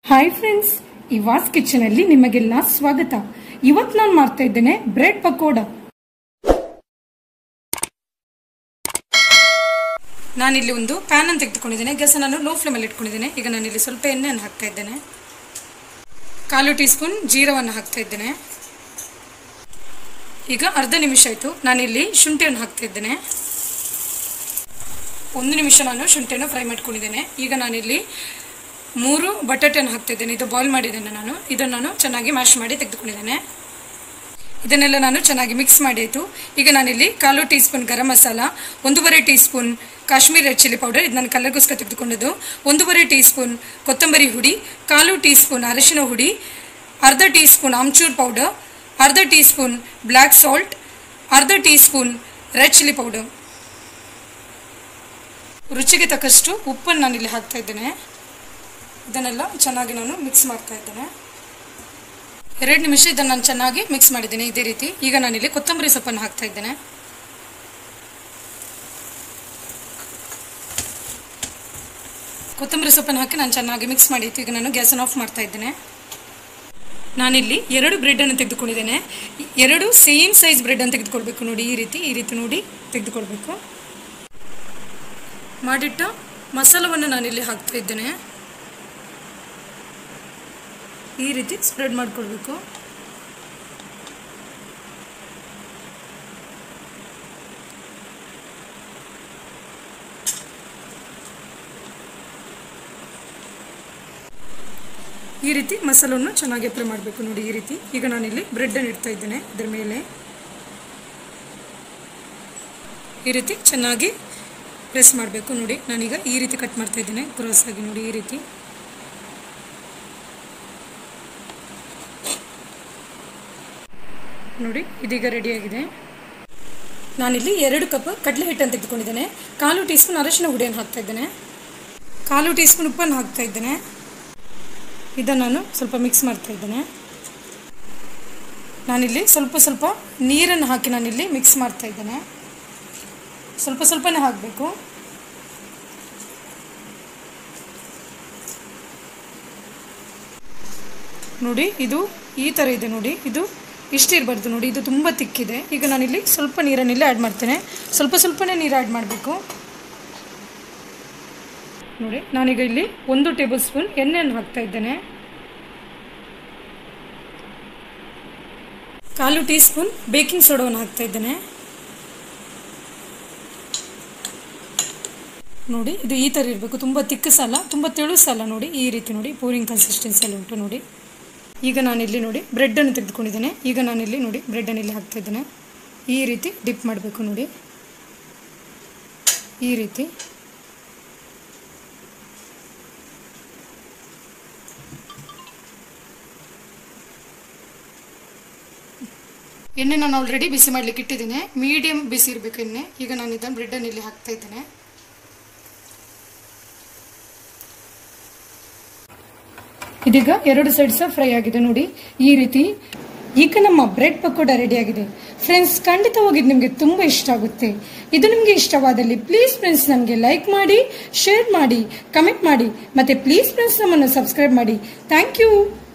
hi friends ಇವಾಸ್ kitchen ಅಲ್ಲಿ ನಿಮಗೆಲ್ಲ ಸ್ವಾಗತ ಇವತ್ತು ನಾನು ಮಾಡ್ತಾ ಇದ್ದೇನೆ ಬ್ರೆಡ್ ಪಕೋಡ ನಾನಿಲ್ಲಿ ಒಂದು ಪ್ಯಾನ್ ಅನ್ನು ತೆಗೆದುಕೊಂಡಿದ್ದೇನೆ ಗ್ಯಾಸ್ ನಾನು ಲೋ ಫ್ಲೇಮಲ್ಲಿ ಇಟ್ಕೊಂಡಿದ್ದೇನೆ ಈಗ ನಾನಿಲ್ಲಿ ಸ್ವಲ್ಪ ಎಣ್ಣೆಯನ್ನು ಹಾಕ್ತಾ ಇದ್ದೇನೆ ಕಾಲು ಟೀ ಸ್ಪೂನ್ ಜೀರವನ್ನು ಹಾಕ್ತಾ ಇದ್ದೇನೆ ಈಗ ಅರ್ಧ ನಿಮಿಷ ಆಯಿತು ನಾನಿಲ್ಲಿ ಶುಂಠಿಯನ್ನು ಹಾಕ್ತಾ ಇದ್ದೇನೆ ಒಂದು ನಿಮಿಷ ನಾನು ಶುಂಠಿಯನ್ನು ಫ್ರೈ ಮಾಡ್ಕೊಂಡಿದ್ದೇನೆ ಈಗ ನಾನಿಲ್ಲಿ ಮೂರು ಬಟಾಟೆಯನ್ನು ಹಾಕ್ತಿದ್ದೇನೆ ಇದು ಬಾಯ್ಲ್ ಮಾಡಿದ್ದೇನೆ ನಾನು ಇದನ್ನು ನಾನು ಚೆನ್ನಾಗಿ ಮ್ಯಾಶ್ ಮಾಡಿ ತೆಗೆದುಕೊಂಡಿದ್ದೇನೆ ಇದನ್ನೆಲ್ಲ ನಾನು ಚೆನ್ನಾಗಿ ಮಿಕ್ಸ್ ಮಾಡಿ ಆಯಿತು ಈಗ ನಾನಿಲ್ಲಿ ಕಾಲು ಟೀ ಸ್ಪೂನ್ ಗರಂ ಮಸಾಲ ಒಂದೂವರೆ teaspoon Kashmir red chilli powder ಇದು ನಾನು ಕಲರ್ಗೋಸ್ಕರ ತೆಗೆದುಕೊಂಡದ್ದು ಒಂದೂವರೆ ಟೀ ಸ್ಪೂನ್ ಕೊತ್ತಂಬರಿ ಹುಡಿ ಕಾಲು ಟೀ ಸ್ಪೂನ್ ಅರಿಶಿನ ಹುಡಿ ಅರ್ಧ ಟೀ ಸ್ಪೂನ್ ಆಮ್ಚೂರ್ ಪೌಡರ್ ಅರ್ಧ ಟೀ ಸ್ಪೂನ್ ಬ್ಲ್ಯಾಕ್ ಸಾಲ್ಟ್ ಅರ್ಧ teaspoon red chilli powder ರುಚಿಗೆ ತಕ್ಕಷ್ಟು ಉಪ್ಪನ್ನು ನಾನಿಲ್ಲಿ ಹಾಕ್ತಾ ಇದ್ದೇನೆ ಇದನ್ನೆಲ್ಲ ಚೆನ್ನಾಗಿ ನಾನು ಮಿಕ್ಸ್ ಮಾಡ್ತಾ ಇದ್ದೇನೆ ಎರಡು ನಿಮಿಷ ಇದನ್ನು ನಾನು ಚೆನ್ನಾಗಿ ಮಿಕ್ಸ್ ಮಾಡಿದ್ದೇನೆ ಇದೇ ರೀತಿ ಈಗ ನಾನಿಲ್ಲಿ ಕೊತ್ತಂಬರಿ ಸೊಪ್ಪನ್ನು ಹಾಕ್ತಾ ಇದ್ದೇನೆ ಕೊತ್ತಂಬರಿ ಸೊಪ್ಪನ್ನು ಹಾಕಿ ನಾನು ಚೆನ್ನಾಗಿ ಮಿಕ್ಸ್ ಮಾಡಿತ್ತು ಈಗ ನಾನು ಗ್ಯಾಸನ್ನು ಆಫ್ ಮಾಡ್ತಾ ಇದ್ದೇನೆ ನಾನಿಲ್ಲಿ ಎರಡು ಬ್ರೆಡನ್ನು ತೆಗೆದುಕೊಂಡಿದ್ದೇನೆ ಎರಡು ಸೇಮ್ ಸೈಜ್ ಬ್ರೆಡನ್ನು ತೆಗೆದುಕೊಳ್ಬೇಕು ನೋಡಿ ಈ ರೀತಿ ಈ ರೀತಿ ನೋಡಿ ತೆಗೆದುಕೊಳ್ಬೇಕು ಮಾಡಿಟ್ಟ ಮಸಾಲವನ್ನು ನಾನಿಲ್ಲಿ ಹಾಕ್ತಾ ಇದ್ದೇನೆ ಈ ರೀತಿ ಸ್ಪ್ರೆಡ್ ಮಾಡಿಕೊಳ್ಬೇಕು ಈ ರೀತಿ ಮಸಾಲವನ್ನು ಚೆನ್ನಾಗಿ ಅಪ್ಲೈ ಮಾಡಬೇಕು ನೋಡಿ ಈ ರೀತಿ ಈಗ ನಾನಿಲ್ಲಿ ಬ್ರೆಡ್ಡನ್ನು ಇಡ್ತಾ ಇದ್ದೇನೆ ಇದರ ಮೇಲೆ ಈ ರೀತಿ ಚೆನ್ನಾಗಿ ಪ್ರೆಸ್ ಮಾಡಬೇಕು ನೋಡಿ ನಾನೀಗ ಈ ರೀತಿ ಕಟ್ ಮಾಡ್ತಾ ಇದ್ದೇನೆ ಕ್ರಾಸ್ ಆಗಿ ನೋಡಿ ಈ ರೀತಿ ನೋಡಿ ಇದೀಗ ರೆಡಿಯಾಗಿದೆ ನಾನಿಲ್ಲಿ ಎರಡು ಕಪ್ ಕಡಲೆ ಹಿಟ್ಟನ್ನು ತೆಗೆದುಕೊಂಡಿದ್ದೇನೆ ಕಾಲು ಟೀ ಸ್ಪೂನ್ ಅರಶಿನ ಹುಡಿಯನ್ನು ಹಾಕ್ತಾ ಇದ್ದೇನೆ ಕಾಲು ಟೀ ಸ್ಪೂನ್ ಉಪ್ಪನ್ನು ಹಾಕ್ತಾ ಇದ್ದೇನೆ ಇದನ್ನು ನಾನು ಸ್ವಲ್ಪ ಮಿಕ್ಸ್ ಮಾಡ್ತಾ ಇದ್ದೇನೆ ನಾನಿಲ್ಲಿ ಸ್ವಲ್ಪ ಸ್ವಲ್ಪ ನೀರನ್ನು ಹಾಕಿ ನಾನಿಲ್ಲಿ ಮಿಕ್ಸ್ ಮಾಡ್ತಾ ಇದ್ದೇನೆ ಸ್ವಲ್ಪ ಸ್ವಲ್ಪನೇ ಹಾಕಬೇಕು ನೋಡಿ ಇದು ಈ ಥರ ಇದೆ ನೋಡಿ ಇದು ಇಷ್ಟಿರಬಾರ್ದು ನೋಡಿ ಇದು ತುಂಬ ತಿಕ್ಕಿದೆ ಈಗ ನಾನಿಲ್ಲಿ ಸ್ವಲ್ಪ ನೀರನ್ನಿಲ್ಲಿ ಆ್ಯಡ್ ಮಾಡ್ತೇನೆ ಸ್ವಲ್ಪ ಸ್ವಲ್ಪನೇ ನೀರು ಆ್ಯಡ್ ಮಾಡಬೇಕು ನೋಡಿ ನಾನೀಗ ಇಲ್ಲಿ ಒಂದು ಟೇಬಲ್ ಸ್ಪೂನ್ ಎಣ್ಣೆಯನ್ನು ಹಾಕ್ತಾ ಇದ್ದೇನೆ ಕಾಲು ಟೀ ಸ್ಪೂನ್ ಬೇಕಿಂಗ್ ಸೋಡಾವನ್ನು ಹಾಕ್ತಾ ಇದ್ದೇನೆ ನೋಡಿ ಇದು ಈ ಥರ ಇರಬೇಕು ತುಂಬ ತಿಕ್ಕ ಸಾಲ ತುಂಬ ತೆಳು ಸಾಲ ನೋಡಿ ಈ ರೀತಿ ನೋಡಿ ಪೂರಿಂಗ್ ಕನ್ಸಿಸ್ಟೆನ್ಸಿಯಲ್ಲಿ ಉಂಟು ನೋಡಿ ಈಗ ನಾನಿಲ್ಲಿ ನೋಡಿ ಬ್ರೆಡ್ಡನ್ನು ತೆಗೆದುಕೊಂಡಿದ್ದೇನೆ ಈಗ ನಾನಿಲ್ಲಿ ನೋಡಿ ಬ್ರೆಡ್ಡನ್ನು ಇಲ್ಲಿ ಹಾಕ್ತಾ ಇದ್ದೇನೆ ಈ ರೀತಿ ಡಿಪ್ ಮಾಡಬೇಕು ನೋಡಿ ಈ ರೀತಿ ಎಣ್ಣೆ ನಾನು ಆಲ್ರೆಡಿ ಬಿಸಿ ಮಾಡಲಿಕ್ಕೆ ಇಟ್ಟಿದ್ದೇನೆ ಮೀಡಿಯಂ ಬಿಸಿ ಇರಬೇಕು ಎಣ್ಣೆ ಈಗ ನಾನು ಇದನ್ನು ಬ್ರೆಡ್ಡನ್ನು ಇಲ್ಲಿ ಹಾಕ್ತಾ ಇದ್ದೇನೆ ಇದೀಗ ಎರಡು ಸೈಡ್ ಸಹ ಫ್ರೈ ಆಗಿದೆ ನೋಡಿ ಈ ರೀತಿ ಈಗ ನಮ್ಮ ಬ್ರೆಡ್ ಪಕೋಡ ರೆಡಿ ಆಗಿದೆ ಫ್ರೆಂಡ್ಸ್ ಖಂಡಿತವಾಗಿ ನಿಮಗೆ ತುಂಬಾ ಇಷ್ಟ ಆಗುತ್ತೆ ಇದು ನಿಮಗೆ ಇಷ್ಟವಾದಲ್ಲಿ ಪ್ಲೀಸ್ ಫ್ರೆಂಡ್ಸ್ ನಮಗೆ ಲೈಕ್ ಮಾಡಿ ಶೇರ್ ಮಾಡಿ ಕಮೆಂಟ್ ಮಾಡಿ ಮತ್ತೆ ಪ್ಲೀಸ್ ಫ್ರೆಂಡ್ಸ್ ನಮ್ಮನ್ನು ಸಬ್ಸ್ಕ್ರೈಬ್ ಮಾಡಿ ಥ್ಯಾಂಕ್ ಯು